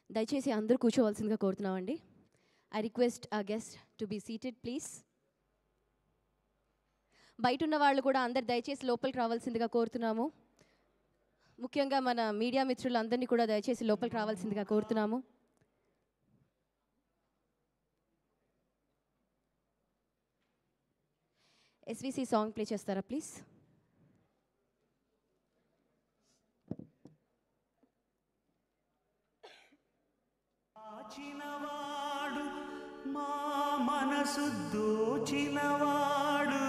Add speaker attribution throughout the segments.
Speaker 1: దయచేసి అందరూ కూర్చోవలసిందిగా కోరుతున్నామండి I request uh guest to be seated please బయట ఉన్న వాళ్ళు కూడా అందరు దయచేసి లోపలికి రావాల్సిందిగా కోరుతున్నాము ముఖ్యంగా మన మీడియా మిత్రులందరినీ కూడా దయచేసి లోపలికి రావాల్సిందిగా కోరుతున్నాము ఎస్విసి సాంగ్ ప్లే చేస్తారా ప్లీజ్
Speaker 2: దాచినవాడు మా మనసు దోచినవాడు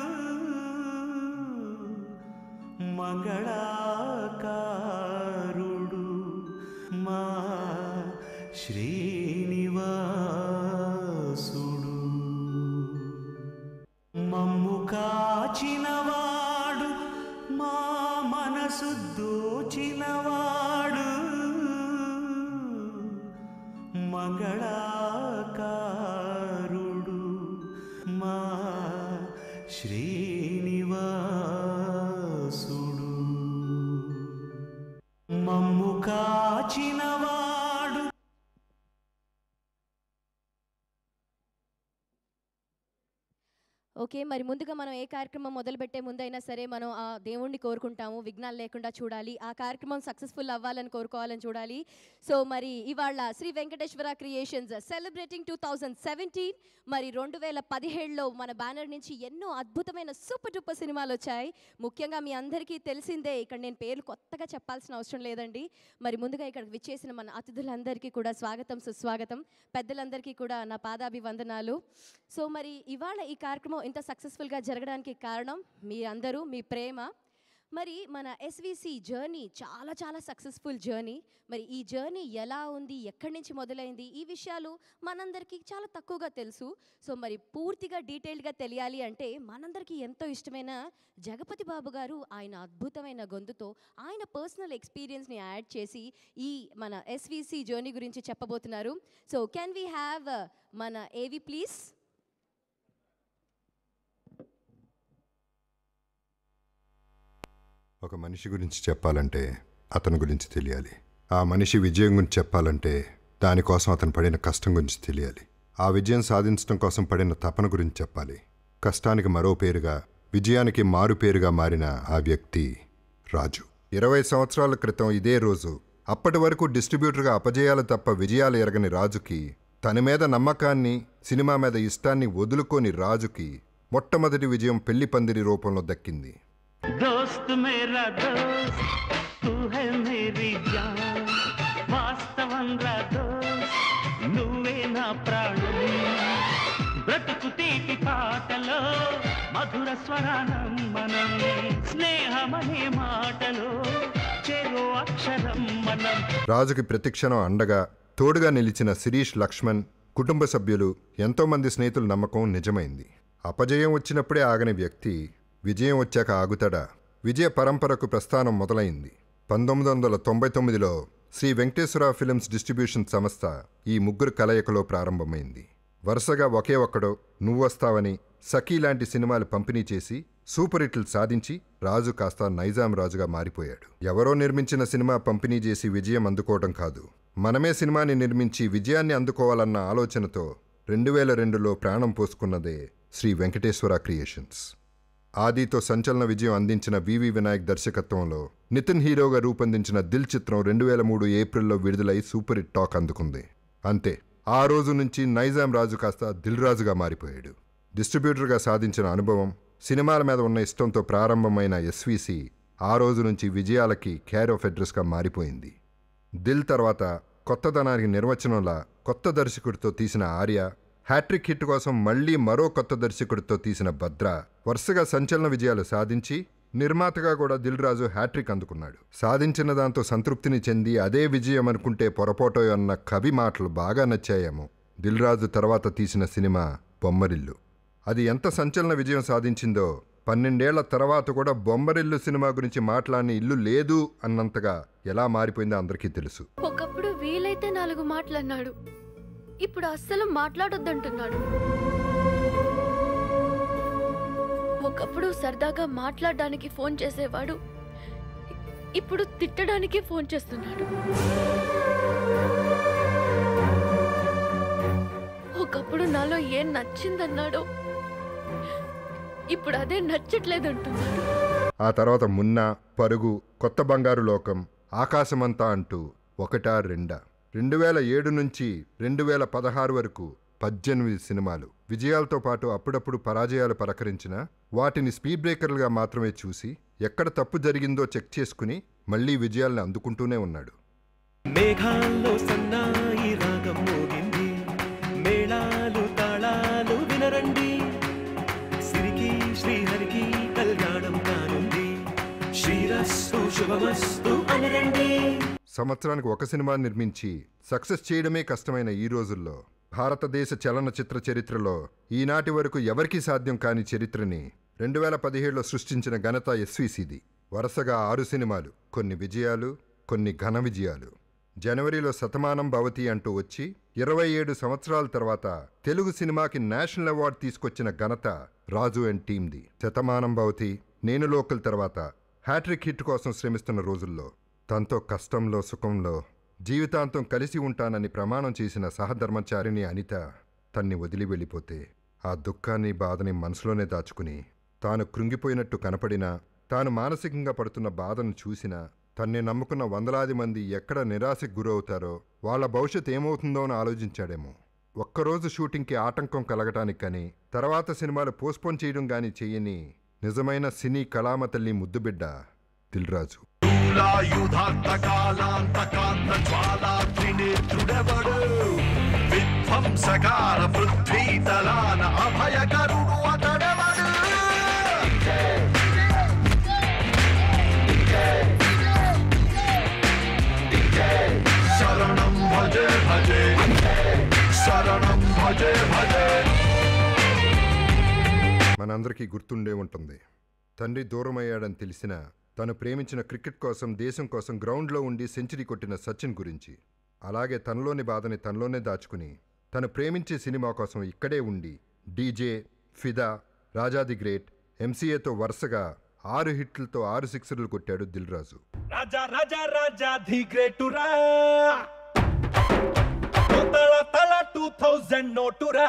Speaker 2: మంగళాకారుడు మా శ్రీనివాసుడు మమ్ము కాచినవాడు మా మనసు దోచినవాడు మంగళాకారుడు మా శ్రీనివాసుడు మమ్ము కాచినవాడు
Speaker 1: ఓకే మరి ముందుగా మనం ఏ కార్యక్రమం మొదలుపెట్టే ముందైనా సరే మనం ఆ దేవుణ్ణి కోరుకుంటాము విఘ్నాలు లేకుండా చూడాలి ఆ కార్యక్రమం సక్సెస్ఫుల్ అవ్వాలని కోరుకోవాలని చూడాలి సో మరి ఇవాళ Sri Venkateswara Creations celebrating two thousand seventeen మరి రెండు వేల పదిహేడులో మన బ్యానర్ నుంచి ఎన్నో అద్భుతమైన సూపర్ డూపర్ సినిమాలు వచ్చాయి ముఖ్యంగా మీ అందరికీ తెలిసిందే ఇక్కడ నేను పేర్లు కొత్తగా చెప్పాల్సిన అవసరం లేదండి మరి ముందుగా ఇక్కడికి విచ్చేసిన మన అతిథులందరికీ కూడా స్వాగతం సుస్వాగతం పెద్దలందరికీ కూడా నా పాదాభివందనాలు సో మరి ఇవాళ ఈ కార్యక్రమం ఇంత సక్సెస్ఫుల్గా జరగడానికి కారణం మీ అందరూ మీ ప్రేమ మరి మన ఎస్విసి జర్నీ చాలా చాలా సక్సెస్ఫుల్ జర్నీ మరి ఈ జర్నీ ఎలా ఉంది ఎక్కడి నుంచి మొదలైంది ఈ విషయాలు మనందరికీ చాలా తక్కువగా తెలుసు సో మరి పూర్తిగా డీటెయిల్డ్గా తెలియాలి అంటే మనందరికీ ఎంతో ఇష్టమైన జగపతి బాబు గారు ఆయన అద్భుతమైన గొంతుతో ఆయన పర్సనల్ ఎక్స్పీరియన్స్ని యాడ్ చేసి ఈ మన ఎస్విసి జర్నీ గురించి చెప్పబోతున్నారు సో కెన్ వీ హ్యావ్ మన ఏవి ప్లీజ్
Speaker 3: ఒక మనిషి గురించి చెప్పాలంటే అతని గురించి తెలియాలి ఆ మనిషి విజయం గురించి చెప్పాలంటే దానికోసం అతను పడిన కష్టం గురించి తెలియాలి ఆ విజయం సాధించడం కోసం పడిన తపన గురించి చెప్పాలి కష్టానికి మరో పేరుగా విజయానికి మారు పేరుగా మారిన ఆ వ్యక్తి రాజు ఇరవై సంవత్సరాల క్రితం ఇదే రోజు అప్పటి వరకు డిస్ట్రిబ్యూటర్గా అపజయాలు తప్ప విజయాలు ఎరగని రాజుకి తన మీద నమ్మకాన్ని సినిమా మీద ఇష్టాన్ని వదులుకొని రాజుకి మొట్టమొదటి విజయం పెళ్లి పందిరి రూపంలో దక్కింది
Speaker 2: दोस्त मेरा दोस्त तू है मेरी जान వాస్తవంగా దోస్త్ నువ్వే నా ప్రాణం బ్రతుకు తీపి పాటలో మధుర స్వరానం మనం స్నేహమనే మాటలో చెరో అక్షరం మనం
Speaker 3: రాజుకి ప్రతిక్షణం అండగా తోడుగా నిలిచిన శిరీష్ లక్ష్మణ్ కుటుంబ సభ్యులు ఎంతోమంది స్నేహితుల నమ్మకం నిజమైంది అపజయం వచ్చినప్పుడే ఆగని వ్యక్తి విజయం వచ్చాక ఆగుతాడా విజయ పరంపరకు ప్రస్థానం మొదలైంది పంతొమ్మిది వందల తొంభై తొమ్మిదిలో శ్రీ వెంకటేశ్వర ఫిల్మ్స్ డిస్ట్రిబ్యూషన్ సంస్థ ఈ ముగ్గురు కలయికలో ప్రారంభమైంది వరుసగా ఒకే ఒక్కడో నువ్వొస్తావని సఖీ లాంటి సినిమాలు పంపిణీ చేసి సూపర్ హిట్లు సాధించి రాజు కాస్త నైజాం రాజుగా మారిపోయాడు ఎవరో నిర్మించిన సినిమా పంపిణీ చేసి విజయం అందుకోవడం కాదు మనమే సినిమాని నిర్మించి విజయాన్ని అందుకోవాలన్న ఆలోచనతో రెండు వేల రెండులో ప్రాణం పోసుకున్నదే శ్రీ వెంకటేశ్వర క్రియేషన్స్ ఆదితో సంచలన విజయం అందించిన వివి వినాయక్ దర్శకత్వంలో నితిన్ హీరోగా రూపొందించిన దిల్ చిత్రం రెండు వేల మూడు ఏప్రిల్లో విడుదలై సూపర్ హిట్ టాక్ అందుకుంది అంతే ఆ రోజు నుంచి నైజాం రాజు కాస్త దిల్ రాజుగా మారిపోయాడు డిస్ట్రిబ్యూటర్గా సాధించిన అనుభవం సినిమాల మీద ఉన్న ఇష్టంతో ప్రారంభమైన ఎస్విసి ఆ రోజు నుంచి విజయాలకి కేర్ ఆఫ్ అడ్రస్గా మారిపోయింది దిల్ తర్వాత కొత్తదనానికి నిర్వచనంలా కొత్త దర్శకుడితో తీసిన ఆర్య హ్యాట్రిక్ హిట్ కోసం మళ్ళీ మరో కొత్త దర్శకుడితో తీసిన భద్ర వరుసగా సంచలన విజయాలు సాధించి నిర్మాతగా కూడా దిల్ రాజు హ్యాట్రిక్ అందుకున్నాడు సాధించిన దాంతో సంతృప్తిని చెంది అదే విజయం అనుకుంటే పొరపాటో అన్న కవి మాటలు బాగా నచ్చాయేమో దిల్ రాజు తర్వాత తీసిన సినిమా బొమ్మరిల్లు అది ఎంత సంచలన విజయం సాధించిందో పన్నెండేళ్ల తర్వాత కూడా బొమ్మరిల్లు సినిమా గురించి మాట్లాడిన ఇల్లు లేదు అన్నంతగా ఎలా మారిపోయిందో అందరికీ తెలుసు
Speaker 4: ఒకప్పుడు వీలైతే నాలుగు మాటలన్నాడు ఇప్పుడు అస్సలు మాట్లాడొద్దంటున్నాడు ఒకప్పుడు సరదాగా మాట్లాడడానికి ఫోన్ చేసేవాడు ఇప్పుడు తిట్టడానికి ఫోన్ చేస్తున్నాడు ఒకప్పుడు నాలో ఏం నచ్చిందన్నాడో ఇప్పుడు అదే నచ్చట్లేదంటున్నాడు
Speaker 3: ఆ తర్వాత మున్న పరుగు కొత్త బంగారు లోకం ఆకాశమంతా అంటూ ఒకటా రెండా రెండు వేల ఏడు నుంచి రెండు వేల పదహారు వరకు పద్దెనిమిది సినిమాలు విజయాలతో పాటు అప్పుడప్పుడు పరాజయాలు పలకరించిన వాటిని స్పీడ్ బ్రేకర్లుగా మాత్రమే చూసి ఎక్కడ తప్పు జరిగిందో చెక్ చేసుకుని మళ్ళీ విజయాల్ని అందుకుంటూనే ఉన్నాడు
Speaker 5: మేఘాల్లో సన్నాయి రాగం మోగింది మేళాలు తాళాలు వినరండి సిరికి శ్రీహరికి కళ్యాణం కానుంది శ్రీరస్సు శుభమస్తు అనరండి
Speaker 3: సంవత్సరానికి ఒక సినిమా నిర్మించి సక్సెస్ చేయడమే కష్టమైన ఈ రోజుల్లో భారతదేశ చలనచిత్ర చరిత్రలో ఈనాటి వరకు ఎవరికీ సాధ్యం కాని చరిత్రని రెండు వేల పదిహేడులో సృష్టించిన ఘనత ఎస్వీసీది వరుసగా ఆరు సినిమాలు కొన్ని విజయాలు కొన్ని ఘన విజయాలు జనవరిలో శతమానం భవతి అంటూ వచ్చి ఇరవై ఏడు సంవత్సరాల తర్వాత తెలుగు సినిమాకి నేషనల్ అవార్డు తీసుకొచ్చిన ఘనత రాజు అండ్ టీమ్ది శతమానం భవతి నేను లోకల్ తర్వాత హ్యాట్రిక్ హిట్ కోసం శ్రమిస్తున్న రోజుల్లో తనతో కష్టంలో సుఖంలో జీవితాంతం కలిసి ఉంటానని ప్రమాణం చేసిన సహధర్మచారిణి అనిత తన్ని వదిలి వెళ్ళిపోతే ఆ దుఃఖాన్ని బాధని మనసులోనే దాచుకుని తాను కృంగిపోయినట్టు కనపడినా తాను మానసికంగా పడుతున్న బాధను చూసినా తన్ని నమ్ముకున్న వందలాది మంది ఎక్కడ నిరాశకు గురవుతారో వాళ్ళ భవిష్యత్ ఏమవుతుందో అని ఆలోచించాడేమో ఒక్కరోజు షూటింగ్కి ఆటంకం కలగటానికి కానీ తర్వాత సినిమాలు పోస్ట్పోన్ చేయడం కానీ చెయ్యని నిజమైన సినీ కళామ తల్లి ముద్దుబిడ్డ దిల్రాజు
Speaker 6: ూలాయుధాంతకాలాంతకాంత జ్వాలా త్రినేత్రుడెవడు విధ్వంసకార పృథ్వీతలాన అభయకరుడు అతడెవడు శరణం భజే భజే శరణం భజే భజే
Speaker 3: మనందరికీ గుర్తుండే ఉంటుంది తండ్రి దూరమయ్యాడని తెలిసినా తను ప్రేమించిన క్రికెట్ కోసం దేశం కోసం గ్రౌండ్లో ఉండి సెంచరీ కొట్టిన సచిన్ గురించి అలాగే తనలోని బాధని తనలోనే దాచుకుని తను ప్రేమించే సినిమా కోసం ఇక్కడే ఉండి డీజే ఫిదా రాజా ది గ్రేట్ ఎంసీఏతో వరుసగా ఆరు హిట్లతో ఆరు సిక్సర్లు కొట్టాడు దిల్ రాజు
Speaker 5: రాజా రాజా రాజా ది గ్రేటురా తల తల టూ థౌజండ్ నోటురా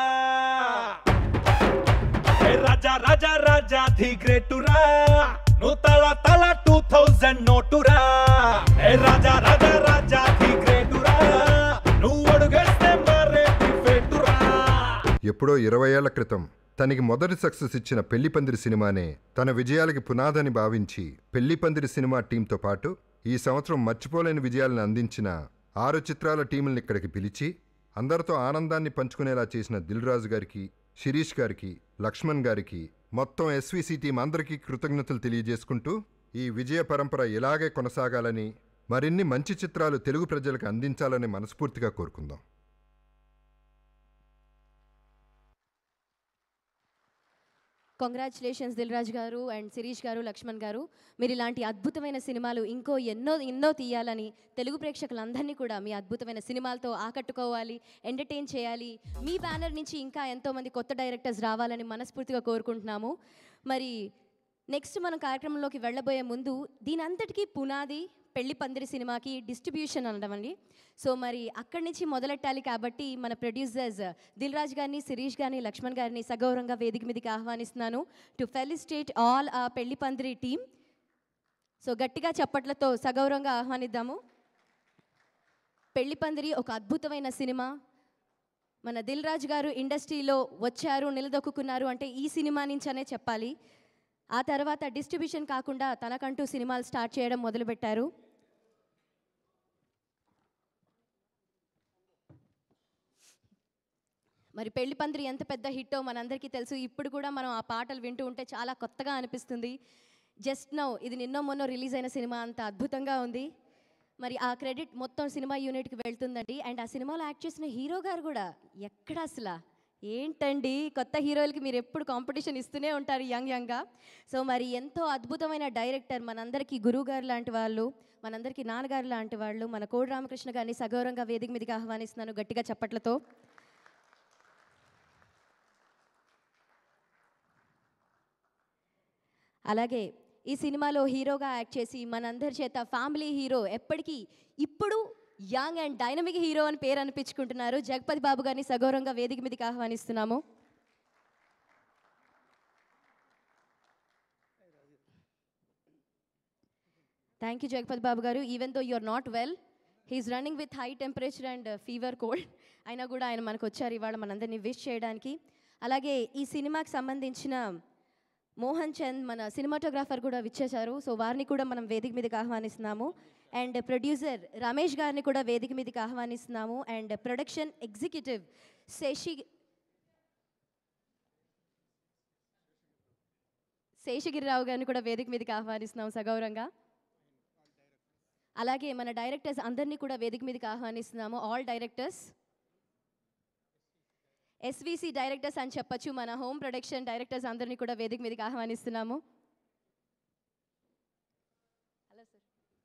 Speaker 5: ఏ రాజా రాజా రాజా ది గ్రేటురా నువ్వు తల తల టూ థౌజండ్ నోటురా ఏ రాజా రాజా రాజా ది గ్రేటురా నువ్వు అడుగేస్తే మరే ఫేటురా
Speaker 3: ఎప్పుడో ఇరవై ఏళ్ల క్రితం తనకి మొదటి సక్సెస్ ఇచ్చిన పెళ్లి పందిరి సినిమానే తన విజయాలకి పునాదని భావించి పెళ్లి పందిరి సినిమా టీంతో పాటు ఈ సంవత్సరం మర్చిపోలేని విజయాలను అందించిన ఆరు చిత్రాల టీముల్ని ఇక్కడికి పిలిచి అందరితో ఆనందాన్ని పంచుకునేలా చేసిన దిల్ రాజు గారికి శిరీష్ గారికి లక్ష్మణ్ గారికి మొత్తం ఎస్వీసీ టీం అందరికీ కృతజ్ఞతలు తెలియజేసుకుంటూ ఈ విజయ పరంపర ఇలాగే కొనసాగాలని మరిన్ని మంచి చిత్రాలు తెలుగు ప్రజలకు అందించాలని మనస్ఫూర్తిగా కోరుకుందాం
Speaker 1: కంగ్రాచులేషన్స్ దిల్రాజ్ గారు అండ్ శిరీష్ గారు లక్ష్మణ్ గారు మీరు ఇలాంటి అద్భుతమైన సినిమాలు ఇంకో ఎన్నో ఎన్నో తీయాలని తెలుగు ప్రేక్షకులందరినీ కూడా మీ అద్భుతమైన సినిమాలతో ఆకట్టుకోవాలి ఎంటర్టైన్ చేయాలి మీ బ్యానర్ నుంచి ఇంకా ఎంతోమంది కొత్త డైరెక్టర్స్ రావాలని మనస్ఫూర్తిగా కోరుకుంటున్నాము మరి నెక్స్ట్ మనం కార్యక్రమంలోకి వెళ్ళబోయే ముందు దీని అంతటికీ పునాది పెళ్లి పందిరి సినిమాకి డిస్ట్రిబ్యూషన్ అనడం అండి సో మరి అక్కడి నుంచి మొదలెట్టాలి కాబట్టి మన ప్రొడ్యూసర్స్ దిల్ రాజ్ గారిని శిరీష్ గారిని లక్ష్మణ్ గారిని సగౌరవంగా వేదిక మీదకి ఆహ్వానిస్తున్నాను టు ఫెలిస్టేట్ ఆల్ ఆ పెళ్లి పందిరి టీమ్ సో గట్టిగా చప్పట్లతో సగౌరవంగా ఆహ్వానిద్దాము పెళ్లి పందిరి ఒక అద్భుతమైన సినిమా మన దిల్ రాజు గారు ఇండస్ట్రీలో వచ్చారు నిలదొక్కున్నారు అంటే ఈ సినిమా నుంచనే చెప్పాలి ఆ తర్వాత డిస్ట్రిబ్యూషన్ కాకుండా తనకంటూ సినిమాలు స్టార్ట్ చేయడం మొదలుపెట్టారు మరి పెళ్లి పందిరి ఎంత పెద్ద హిట్టో మనందరికీ తెలుసు ఇప్పుడు కూడా మనం ఆ పాటలు వింటూ ఉంటే చాలా కొత్తగా అనిపిస్తుంది జస్ట్ నౌ ఇది నిన్నో మొన్నో రిలీజ్ అయిన సినిమా అంత అద్భుతంగా ఉంది మరి ఆ క్రెడిట్ మొత్తం సినిమా యూనిట్కి వెళ్తుందండి అండ్ ఆ సినిమాలో యాక్ట్ చేసిన హీరో గారు కూడా ఎక్కడ అసలు ఏంటండి కొత్త హీరోలకి మీరు ఎప్పుడు కాంపిటీషన్ ఇస్తూనే ఉంటారు యంగ్ యంగ్గా సో మరి ఎంతో అద్భుతమైన డైరెక్టర్ మనందరికీ గురువు గారు లాంటి వాళ్ళు మనందరికీ నాన్నగారు లాంటి వాళ్ళు మన కోడి రామకృష్ణ గారిని సగౌరవంగా వేదిక మీదకి ఆహ్వానిస్తున్నాను గట్టిగా చప్పట్లతో అలాగే ఈ సినిమాలో హీరోగా యాక్ట్ చేసి మనందరి చేత ఫ్యామిలీ హీరో ఎప్పటికీ ఇప్పుడు యంగ్ అండ్ డైనమిక్ హీరో అని పేరు అనిపించుకుంటున్నారు జగపతి బాబు గారిని సగౌరవంగా వేదిక మీదకి ఆహ్వానిస్తున్నాము thank you Jagapathi Babu garu even though you're not well he is running with high temperature and fever cold అయినా కూడా ఆయన మనకు వచ్చారు ఇవాళ మనందరినీ విష్ చేయడానికి అలాగే ఈ సినిమాకి సంబంధించిన మోహన్ చంద్ మన సినిమాటోగ్రాఫర్ కూడా విచ్చేశారు సో వారిని కూడా మనం వేదిక మీదకి ఆహ్వానిస్తున్నాము అండ్ ప్రొడ్యూసర్ రమేష్ గారిని కూడా వేదిక మీదకి ఆహ్వానిస్తున్నాము and production executive Sasi Seshagiri Rao గారిని కూడా వేదిక మీదకి ఆహ్వానిస్తున్నాము సగౌరవంగా అలాగే మన డైరెక్టర్స్ అందరినీ కూడా వేదిక మీదకి ఆహ్వానిస్తున్నాము ఆల్ డైరెక్టర్స్ ఎస్విసి డైరెక్టర్స్ అని చెప్పొచ్చు మన హోమ్ ప్రొడక్షన్ డైరెక్టర్స్ అందరినీ కూడా వేదిక మీదకి ఆహ్వానిస్తున్నాము హలో సార్